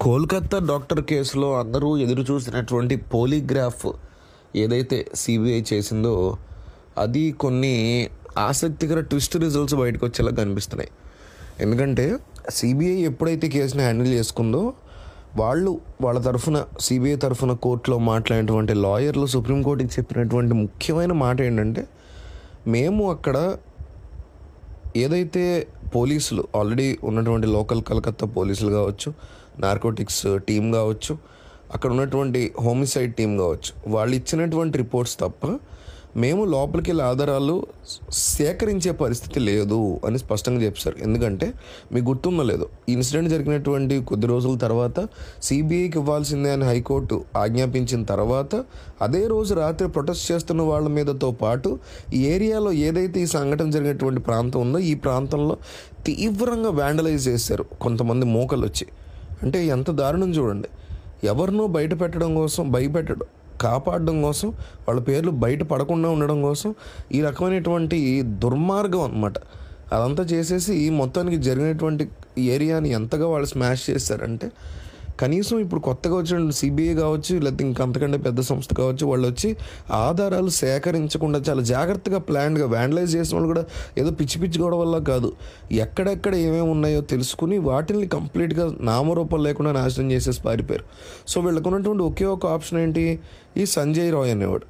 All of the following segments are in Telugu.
కోల్కతా డాక్టర్ కేసులో అందరూ ఎదురు చూసినటువంటి పోలీగ్రాఫ్ ఏదైతే సిబిఐ చేసిందో అది కొన్ని ఆసక్తికర ట్విస్ట్ రిజల్ట్స్ బయటకు వచ్చేలా కనిపిస్తున్నాయి ఎందుకంటే సిబిఐ ఎప్పుడైతే కేసుని హ్యాండిల్ చేసుకుందో వాళ్ళు వాళ్ళ తరఫున సిబిఐ తరఫున కోర్టులో మాట్లాడినటువంటి లాయర్లు సుప్రీంకోర్టుకి చెప్పినటువంటి ముఖ్యమైన మాట ఏంటంటే మేము అక్కడ ఏదైతే పోలీసులు ఆల్రెడీ ఉన్నటువంటి లోకల్ కలకత్తా పోలీసులు కావచ్చు నార్కోటిక్స్ టీం కావచ్చు అక్కడ ఉన్నటువంటి హోమిసైడ్ టీం కావచ్చు వాళ్ళు ఇచ్చినటువంటి రిపోర్ట్స్ తప్ప మేము లోపలికి వెళ్ళి ఆధారాలు సేకరించే పరిస్థితి లేదు అని స్పష్టంగా చెప్పారు ఎందుకంటే మీకు గుర్తుందో లేదు ఇన్సిడెంట్ జరిగినటువంటి కొద్ది రోజుల తర్వాత సిబిఐకి ఇవ్వాల్సిందే అని హైకోర్టు ఆజ్ఞాపించిన తర్వాత అదే రోజు రాత్రి ప్రొటెస్ట్ చేస్తున్న వాళ్ళ మీదతో పాటు ఈ ఏరియాలో ఏదైతే ఈ సంఘటన జరిగినటువంటి ప్రాంతం ఉందో ఈ ప్రాంతంలో తీవ్రంగా వ్యాండలైజ్ చేశారు కొంతమంది మోకలు వచ్చి అంటే ఎంత దారుణం చూడండి ఎవరినో బయట పెట్టడం కోసం భయపెట్టడం కాపాడడం కోసం వాళ్ళ పేర్లు బయట పడకుండా ఉండడం కోసం ఈ రకమైనటువంటి దుర్మార్గం అనమాట అదంతా చేసేసి మొత్తానికి జరిగినటువంటి ఏరియాని ఎంతగా వాళ్ళు స్మాష్ చేశారంటే కనీసం ఇప్పుడు కొత్తగా వచ్చిన సిబిఐ కావచ్చు లేకపోతే ఇంకా అంతకంటే పెద్ద సంస్థ కావచ్చు వాళ్ళు వచ్చి ఆధారాలు సేకరించకుండా చాలా జాగ్రత్తగా ప్లాన్గా వ్యాండలైజ్ చేసిన వాళ్ళు కూడా ఏదో పిచ్చి పిచ్చి గొడవ వల్ల కాదు ఎక్కడెక్కడ ఏమేమి ఉన్నాయో తెలుసుకుని వాటిని కంప్లీట్గా నామరూపం లేకుండా నాశనం చేసేసి పారిపోయారు సో వీళ్ళకు ఉన్నటువంటి ఒకే ఒక ఆప్షన్ ఏంటి ఈ సంజయ్ రాయ్ అనేవాడు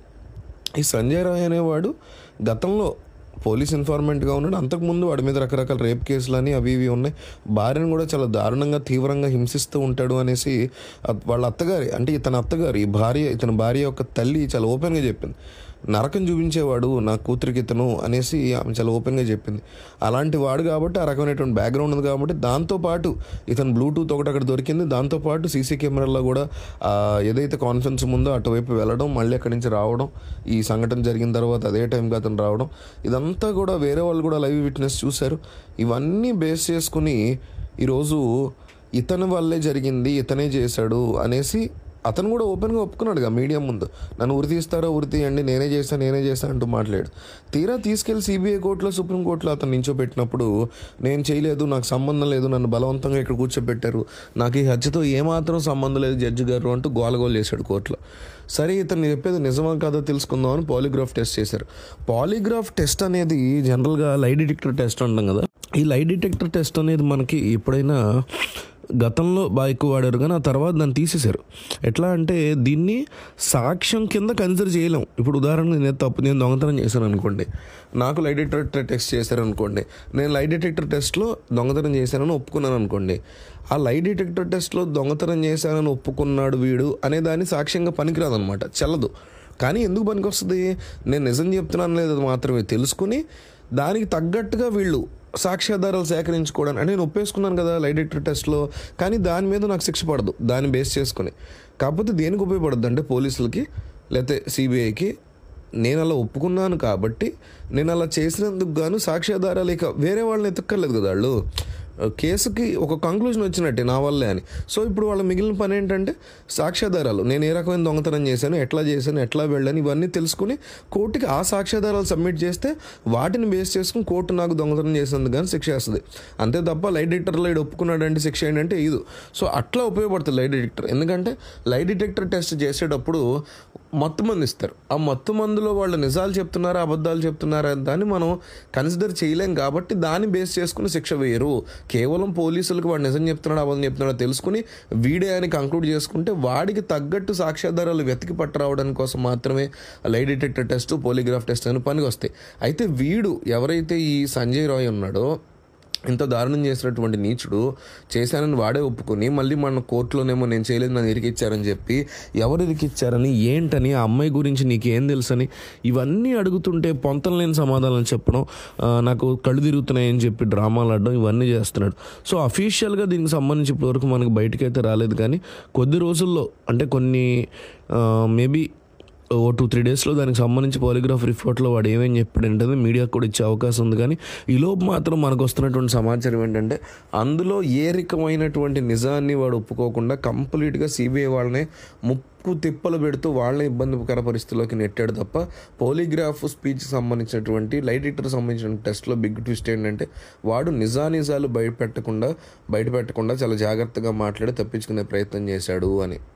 ఈ సంజయ్ రాయ్ అనేవాడు గతంలో పోలీస్ ఇన్ఫార్మెంట్గా ఉన్నాడు అంతకుముందు వాడి మీద రకరకాల రేప్ కేసులు అని అవి ఇవి ఉన్నాయి భార్యను కూడా చాలా దారుణంగా తీవ్రంగా హింసిస్తూ ఉంటాడు అనేసి అత్- వాళ్ళ అత్తగారి అంటే ఇతని అత్తగారు ఈ భార్య ఇతని భార్య యొక్క తల్లి చాలా ఓపెన్గా చెప్పింది నరకం చూపించేవాడు నా కూతురికి ఇతను అనేసి ఆమె చాలా ఓపెన్గా చెప్పింది అలాంటి వాడు కాబట్టి ఆ రకమైనటువంటి బ్యాక్గ్రౌండ్ ఉంది కాబట్టి దాంతోపాటు ఇతను బ్లూటూత్ ఒకటి అక్కడ దొరికింది దాంతోపాటు సీసీ కెమెరాలో కూడా ఆ, ఏదైతే కాన్ఫరెన్స్ ఉందో అటువైపు వెళ్ళడం మళ్ళీ అక్కడి నుంచి రావడం ఈ సంఘటన జరిగిన తర్వాత అదే టైంకి అతను రావడం ఇదంతా కూడా వేరే వాళ్ళు కూడా లైవ్ విట్నెస్ చూశారు ఇవన్నీ బేస్ చేసుకుని ఈరోజు ఇతని వల్లే జరిగింది ఇతనే చేశాడు అనేసి అతను కూడా ఓపెన్గా ఒప్పుకున్నాడుగా మీడియా ముందు నన్ను ఉరి తీస్తారో ఉరి తీయండి నేనే చేస్తాను నేనే చేస్తాను అంటూ మాట్లాడు తీరా తీసుకెళ్లి సిబిఐ కోర్టులో సుప్రీంకోర్టులో అతను నించోబెట్టినప్పుడు నేను చేయలేదు నాకు సంబంధం లేదు నన్ను బలవంతంగా ఇక్కడ కూర్చోబెట్టారు నాకు ఈ హత్యతో ఏమాత్రం సంబంధం లేదు జడ్జి గారు అంటూ గోలగోలు చేశాడు కోర్టులో సరే ఇతను చెప్పేది నిజమా కాదో తెలుసుకుందాం అని పాలిగ్రాఫ్ టెస్ట్ చేశారు పాలిగ్రాఫ్ టెస్ట్ అనేది జనరల్గా లై డిటెక్టర్ టెస్ట్ అంటాం కదా ఈ లై డిటెక్టర్ టెస్ట్ అనేది మనకి ఎప్పుడైనా గతంలో బాగా ఎక్కువ వాడారు కానీ ఆ తర్వాత దాన్ని తీసేశారు ఎట్లా అంటే దీన్ని సాక్ష్యం కింద కన్సిడర్ చేయలేం ఇప్పుడు ఉదాహరణకు నేను తప్పు నేను దొంగతనం చేశాను అనుకోండి నాకు లై డిటెక్టర్ టెస్ట్ చేశారు అనుకోండి నేను లై డిటెక్టర్ టెస్ట్లో దొంగతనం చేశానని ఒప్పుకున్నాను అనుకోండి ఆ లై డిటెక్టర్ టెస్ట్లో దొంగతనం చేశానని ఒప్పుకున్నాడు వీడు అనే దాన్ని సాక్ష్యంగా పనికిరాదు అనమాట చెల్లదు కానీ ఎందుకు పనికొస్తుంది నేను నిజం చెప్తున్నాను లేదు మాత్రమే తెలుసుకుని దానికి తగ్గట్టుగా వీళ్ళు సాక్ష్యాధారాలు సేకరించుకోవడానికి అంటే నేను ఒప్పేసుకున్నాను కదా లై డిటెక్టర్ టెస్ట్లో కానీ దాని మీద నాకు శిక్ష పడదు దాన్ని బేస్ చేసుకుని కాకపోతే దేనికి ఉపయోగపడద్దు అంటే పోలీసులకి లేకపోతే సిబిఐకి నేను అలా ఒప్పుకున్నాను కాబట్టి నేను అలా చేసినందుకు గాను సాక్ష్యాధారాలు ఇక వేరే వాళ్ళని ఎత్తుక్కర్లేదు కదా వాళ్ళు కేసుకి ఒక కంక్లూజన్ వచ్చినట్టే నా వల్లే అని సో ఇప్పుడు వాళ్ళ మిగిలిన పని ఏంటంటే సాక్ష్యాధారాలు నేను ఏ రకమైన దొంగతనం చేశాను ఎట్లా చేశాను ఎట్లా వెళ్ళాను ఇవన్నీ తెలుసుకుని కోర్టుకి ఆ సాక్ష్యాధారాలు సబ్మిట్ చేస్తే వాటిని బేస్ చేసుకుని కోర్టు నాకు దొంగతనం చేసినందుకు కానీ శిక్ష వేస్తుంది అంతే తప్ప లై డిటెక్టర్లో ఇడు ఒప్పుకున్నాడంటే శిక్ష ఏంటంటే ఇది సో అట్లా ఉపయోగపడుతుంది లై డిటెక్టర్ ఎందుకంటే లై డిటెక్టర్ టెస్ట్ చేసేటప్పుడు మత్తు మంది ఇస్తారు ఆ మత్తు మందులో వాళ్ళు నిజాలు చెప్తున్నారా అబద్ధాలు చెప్తున్నారా అని దాన్ని మనం కన్సిడర్ చేయలేం కాబట్టి దాన్ని బేస్ చేసుకుని శిక్ష వేయరు కేవలం పోలీసులకు వాడు నిజం చెప్తున్నాడు అబద్ధం చెప్తున్నాడో తెలుసుకుని వీడే అని కంక్లూడ్ చేసుకుంటే వాడికి తగ్గట్టు సాక్ష్యాధారాలు వెతికి పట్టరావడానికి కోసం మాత్రమే లై డిటెక్టర్ టెస్ట్ పోలిగ్రాఫ్ టెస్ట్ అని పనికి వస్తాయి అయితే వీడు ఎవరైతే ఈ సంజయ్ రాయ్ ఉన్నాడో ఇంత దారుణం చేసినటువంటి నీచుడు చేశానని వాడే ఒప్పుకొని మళ్ళీ మన కోర్టులోనేమో నేను చేయలేదు నన్ను ఇరికిచ్చారని చెప్పి ఎవరు ఇరికిచ్చారని ఏంటని ఆ అమ్మాయి గురించి నీకేం తెలుసని ఇవన్నీ అడుగుతుంటే పొంతం లేని సమాధానం చెప్పడం ఆ, నాకు కళ్ళు తిరుగుతున్నాయని చెప్పి డ్రామాలు ఆడడం ఇవన్నీ చేస్తున్నాడు సో అఫీషియల్గా దీనికి సంబంధించి ఇప్పటివరకు మనకు బయటకైతే రాలేదు కానీ కొద్ది రోజుల్లో అంటే కొన్ని మేబీ ఓ టూ త్రీ డేస్లో దానికి సంబంధించి పాలిగ్రాఫ్ రిపోర్ట్లో వాడు ఏమేం చెప్పాడంటే మీడియాకు కూడా ఇచ్చే అవకాశం ఉంది కానీ ఈలోపు మాత్రం మనకు వస్తున్నటువంటి సమాచారం ఏంటంటే అందులో ఏ రకమైనటువంటి నిజాన్ని వాడు ఒప్పుకోకుండా కంప్లీట్గా సిబిఐ వాళ్ళనే ముప్పు తిప్పలు పెడుతూ వాళ్ళని ఇబ్బందికర పరిస్థితుల్లోకి నెట్టాడు తప్ప పోలిగ్రాఫ్ స్పీచ్కి సంబంధించినటువంటి లైట్ హిటర్ సంబంధించిన టెస్ట్లో బిగ్ ట్విస్ట్ ఏంటంటే వాడు నిజానిజాలు బయట పెట్టకుండా బయట పెట్టకుండా చాలా జాగ్రత్తగా మాట్లాడి తప్పించుకునే ప్రయత్నం చేశాడు అని